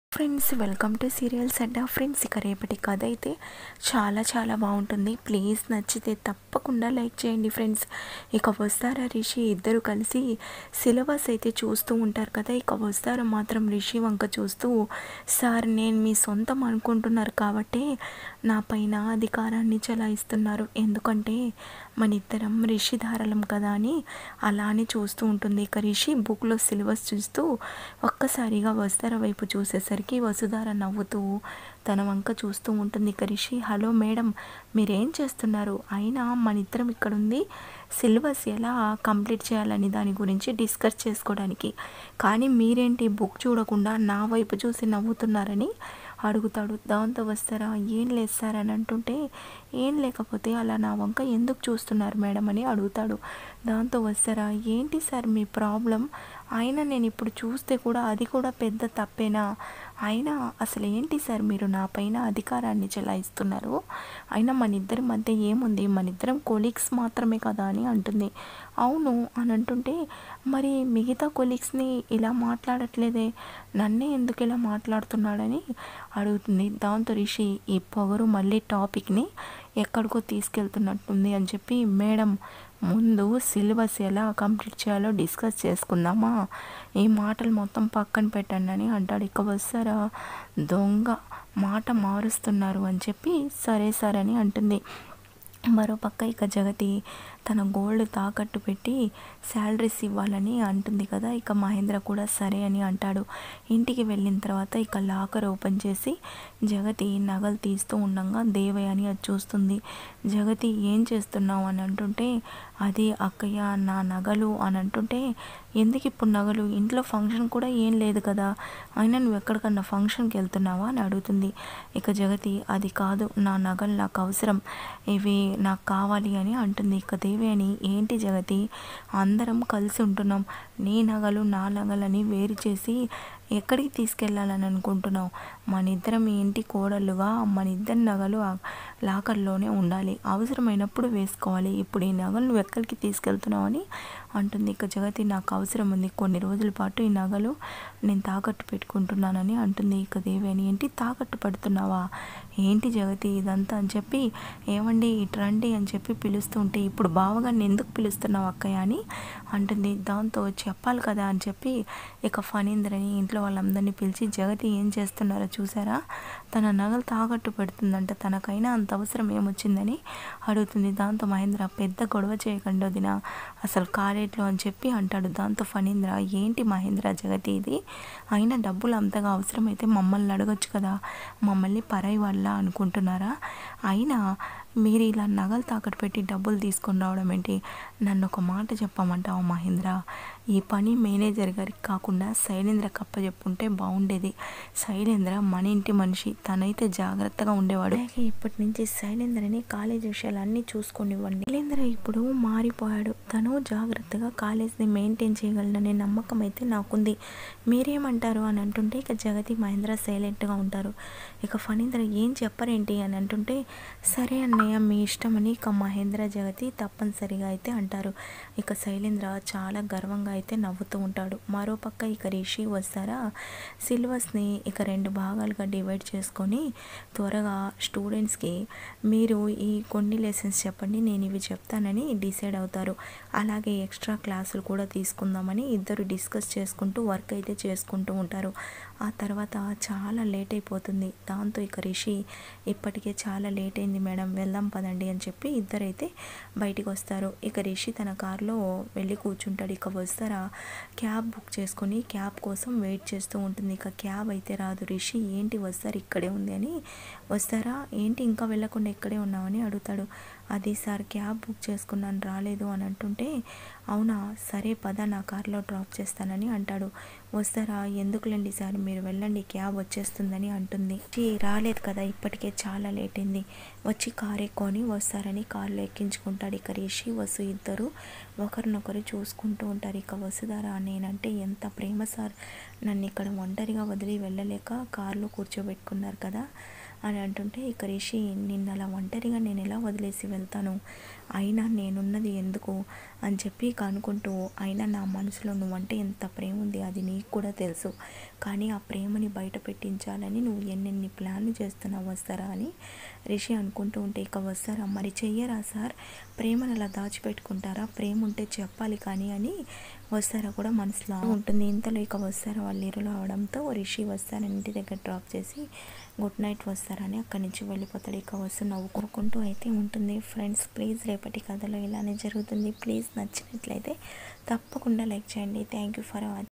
friends welcome to serials Adda friends ఇక రేపటి కథ అయితే చాలా చాలా బాగుంటుంది ప్లీజ్ నచ్చితే తప్పకుండా లైక్ చేయండి ఫ్రెండ్స్ ఇక వస్తారా రిషి ఇద్దరు కలిసి సిలబస్ అయితే చూస్తూ ఉంటారు కదా ఇక వస్తారా మాత్రం రిషి వంక చూస్తూ సార్ నేను మీ సొంతం అనుకుంటున్నారు కాబట్టి నా పైన అధికారాన్ని చలాయిస్తున్నారు ఎందుకంటే మన ఇద్దరం రిషి ధారలం కదా అని అలా అని చూస్తూ ఉంటుంది ఇక రిషి బుక్లో సిలబస్ చూస్తూ ఒక్కసారిగా వస్తార వైపు చూసేసరికి వసుధార నవ్వుతూ తన వంక చూస్తూ ఉంటుంది ఇక రిషి హలో మేడం మీరేం చేస్తున్నారు అయినా మన ఇద్దరం ఇక్కడ ఉంది సిలబస్ ఎలా కంప్లీట్ చేయాలని దాని గురించి డిస్కస్ చేసుకోవడానికి కానీ మీరేంటి బుక్ చూడకుండా నా వైపు చూసి నవ్వుతున్నారని అడుగుతాడు దాంతో వస్తారా ఏం లేదు సార్ అని అంటుంటే ఏం లేకపోతే అలా నా వంక ఎందుకు చూస్తున్నారు మేడం అని అడుగుతాడు దాంతో వస్తారా ఏంటి సార్ మీ ప్రాబ్లం అయినా నేను ఇప్పుడు చూస్తే కూడా అది కూడా పెద్ద తప్పేనా అయినా అసలు ఏంటి సార్ మీరు నా పైన అధికారాన్ని చెలాయిస్తున్నారు అయినా మన ఇద్దరి మధ్య ఏముంది మన ఇద్దరం కొలీగ్స్ మాత్రమే కదా అని అంటుంది అవును అని అంటుంటే మరి మిగతా కొలీగ్స్ని ఇలా మాట్లాడట్లేదే నన్నే ఎందుకు ఇలా మాట్లాడుతున్నాడని అడుగుతుంది దాంతో రిషి ఈ పొగరు మళ్ళీ టాపిక్ని ఎక్కడికో తీసుకెళ్తున్నట్టుంది అని చెప్పి మేడం ముందు సిలబస్ ఎలా కంప్లీట్ చేయాలో డిస్కస్ చేసుకుందామా ఈ మాటలు మొత్తం పక్కన పెట్టండి అని అంటాడు ఇక వస్తారా దొంగ మాట మారుస్తున్నారు అని చెప్పి సరే సరే అని అంటుంది మరోపక్క ఇక జగతి తన గోల్డ్ తాకట్టు పెట్టి శాలరీస్ ఇవ్వాలని అంటుంది కదా ఇక మహేంద్ర కూడా సరే అని అంటాడు ఇంటికి వెళ్ళిన తర్వాత ఇక లాకర్ ఓపెన్ చేసి జగతి నగలు తీస్తూ ఉండగా దేవయ్య అని అది చూస్తుంది జగతి ఏం చేస్తున్నావు అని అంటుంటే అది అక్కయ్య నా నగలు అని అంటుంటే ఎందుకు ఇప్పుడు నగలు ఇంట్లో ఫంక్షన్ కూడా ఏం లేదు కదా అయినా నువ్వు ఎక్కడికన్నా ఫంక్షన్కి వెళ్తున్నావా అని అడుగుతుంది ఇక జగతి అది కాదు నా నగలు నాకు అవసరం ఇవి నాకు కావాలి అని అంటుంది ఇక దేవి అని ఏంటి జగతి అందరం కలిసి ఉంటున్నాం నీ నగలు నా నగలని వేరు చేసి ఎక్కడికి తీసుకెళ్ళాలని అనుకుంటున్నావు మన ఇద్దరం ఈ ఇంటి కోడలుగా మన ఇద్దరి నగలు ఆ లాకర్లోనే ఉండాలి అవసరమైనప్పుడు వేసుకోవాలి ఇప్పుడు ఈ నగలు నువ్వు ఎక్కడికి తీసుకెళ్తున్నావు అని అంటుంది ఇక జగతి నాకు అవసరం ఉంది కొన్ని రోజుల పాటు ఈ నగలు నేను తాకట్టు పెట్టుకుంటున్నానని అంటుంది ఇక దేవేని ఏంటి తాకట్టు పడుతున్నావా ఏంటి జగతి ఇదంతా అని చెప్పి ఏమండి ఇటు రండి అని చెప్పి పిలుస్తుంటే ఇప్పుడు బావగారిని ఎందుకు పిలుస్తున్నావు అక్కయ్య అని అంటుంది దాంతో చెప్పాలి కదా అని చెప్పి ఇక ఫణీంద్రని ఇంట్లో వాళ్ళందరినీ పిలిచి జగతి ఏం చేస్తున్నారో చూసారా తన నగలు తాకట్టు పెడుతుందంట తనకైనా అంత అవసరం ఏమొచ్చిందని అడుగుతుంది దాంతో మహేంద్ర పెద్ద గొడవ చేయకండి వదిన అసలు కాలేట్లో అని చెప్పి అంటాడు దాంతో ఫణీంద్ర ఏంటి మహేంద్ర జగతి ఇది అయినా డబ్బులు అంతగా అవసరమైతే మమ్మల్ని అడగొచ్చు కదా మమ్మల్ని పరాయి వాళ్ళ అనుకుంటున్నారా అయినా మీరు ఇలా నగలు తాకట్టు పెట్టి డబ్బులు తీసుకొని రావడం ఏంటి నన్ను ఒక మాట చెప్పమంటావు మహేంద్ర ఈ పని మేనేజర్ గారికి కాకుండా శైలేంద్ర కప్ప చెప్పుంటే బాగుండేది శైలేంద్ర మన ఇంటి మనిషి తనైతే జాగ్రత్తగా ఉండేవాడు అలాగే ఇప్పటి నుంచి శైలేంద్రని కాలేజ్ విషయాలన్నీ చూసుకొనివ్వండి శైలేంద్ర ఇప్పుడు మారిపోయాడు తను జాగ్రత్తగా కాలేజ్ని మెయింటైన్ చేయగలననే నమ్మకం అయితే నాకుంది మీరేమంటారు అని అంటుంటే ఇక జగతి మహేంద్ర సైలెంట్గా ఉంటారు ఇక ఫణీంద్ర ఏం చెప్పరేంటి అని అంటుంటే సరే అన్నయ్య మీ ఇష్టమని ఇక మహేంద్ర జగతి తప్పనిసరిగా అయితే అంటారు ఇక శైలేంద్ర చాలా గర్వంగా అయితే నవ్వుతూ ఉంటాడు మరోపక్క ఇక రిషి వస్తారా సిలబస్ని ఇక రెండు భాగాలుగా డివైడ్ చేసుకొని త్వరగా స్టూడెంట్స్కి మీరు ఈ కొన్ని లెసన్స్ చెప్పండి నేను ఇవి చెప్తానని డిసైడ్ అవుతారు అలాగే ఎక్స్ట్రా క్లాసులు కూడా తీసుకుందామని ఇద్దరు డిస్కస్ చేసుకుంటూ వర్క్ అయితే చేసుకుంటూ ఉంటారు ఆ తర్వాత చాలా లేట్ అయిపోతుంది దాంతో ఇక రిషి ఇప్పటికే చాలా లేట్ అయింది మేడం వెళ్దాం పదండి అని చెప్పి ఇద్దరైతే బయటికి వస్తారు ఇక రిషి తన కారులో వెళ్ళి కూర్చుంటాడు ఇక వస్తారా క్యాబ్ బుక్ చేసుకొని క్యాబ్ కోసం వెయిట్ చేస్తూ ఉంటుంది ఇక క్యాబ్ అయితే రాదు రిషి ఏంటి వస్తారు ఇక్కడే ఉంది అని వస్తారా ఏంటి ఇంకా వెళ్ళకుండా ఇక్కడే ఉన్నామని అడుగుతాడు అది సార్ క్యాబ్ బుక్ చేసుకున్నాను రాలేదు అని అంటుంటే అవునా సరే పద నా కార్లో డ్రాప్ చేస్తానని అంటాడు వస్తారా ఎందుకులేండి సార్ మీరు వెళ్ళండి క్యాబ్ వచ్చేస్తుందని అంటుంది "ఛీ, రాలేదు కదా ఇప్పటికే చాలా లేట్ అయింది వచ్చి కార్ ఎక్కుకొని వస్తారని కార్లో ఎక్కించుకుంటాడు ఇక రిషి వసు ఇద్దరు ఒకరినొకరు చూసుకుంటూ ఉంటారు ఇక వసుధారా నేనంటే ఎంత ప్రేమ సార్ నన్ను ఇక్కడ ఒంటరిగా వదిలి వెళ్ళలేక కార్లో కూర్చోబెట్టుకున్నారు కదా అని అంటుంటే ఇక రిషి నిన్న అలా ఒంటరిగా నేను ఎలా వదిలేసి వెళ్తాను అయినా నేనున్నది ఎందుకు అని చెప్పి ఇక అనుకుంటూ అయినా నా మనసులో నువ్వంటే ఎంత ప్రేమ ఉంది అది నీకు కూడా తెలుసు కానీ ఆ ప్రేమని బయట పెట్టించాలని నువ్వు ఎన్నెన్ని ప్లాన్లు చేస్తున్నావు వస్తారా అని రిషి అనుకుంటూ ఉంటే ఇక వస్తారా మరి చెయ్యరా సార్ ప్రేమను అలా దాచిపెట్టుకుంటారా ప్రేమ ఉంటే చెప్పాలి కానీ అని వస్తారా కూడా మనసులో ఉంటుంది ఇంతలో ఇక వస్తారా వాళ్ళు ఇరులో అవడంతో రిషి వస్తారని ఇంటి దగ్గర డ్రాప్ చేసి గుడ్ నైట్ వస్తారని అక్కడి నుంచి వెళ్ళిపోతాడు ఇక వస్తూ నవ్వుకుంటూ అయితే ఉంటుంది ఫ్రెండ్స్ ప్లీజ్ రేపటి కథలో ఇలానే జరుగుతుంది ప్లీజ్ నచ్చినట్లయితే తప్పకుండా లైక్ చేయండి థ్యాంక్ యూ ఫర్ వాచింగ్